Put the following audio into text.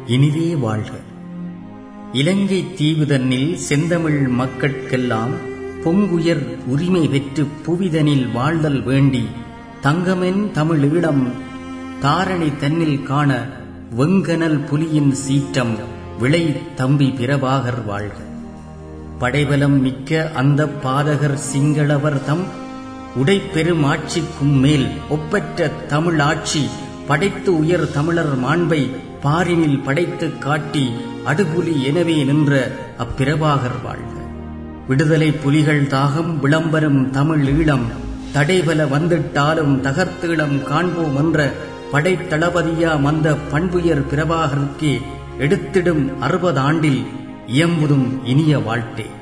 இனிதே வாழ்க இலங்கை தீவு தன்னில் செந்தமிழ் மக்கட்கெல்லாம் பொங்குயர் உரிமை பெற்று புவிதனில் வாழ்தல் வேண்டி தங்கமென் தமிழ் ஈழம் தாரணி தன்னில் காண வெங்கனல் புலியின் சீற்றம் விளை தம்பி பிரபாகர் வாழ்க படைபலம் மிக்க அந்த பாதகர் சிங்களவர் தம் உடைப்பெரும் ஆட்சிக்கும் மேல் ஒப்பற்ற தமிழ் ஆட்சி படைத்து உயர் தமிழர் மாண்பை பாரினில் படைத்து காட்டி அடுபுலி எனவே நின்ற அப்பிரபாகர் வாழ்க விடுதலை புலிகள் தாகம் விளம்பரம் தமிழ் ஈழம் தடைபல வந்திட்டாலும் தகர்த்தீழம் காண்போம் என்ற படைத்தளபதியா மந்த பண்புயர் பிரபாகருக்கே எடுத்திடும் அறுபது ஆண்டில் இயம்புதும் இனிய வாழ்த்தே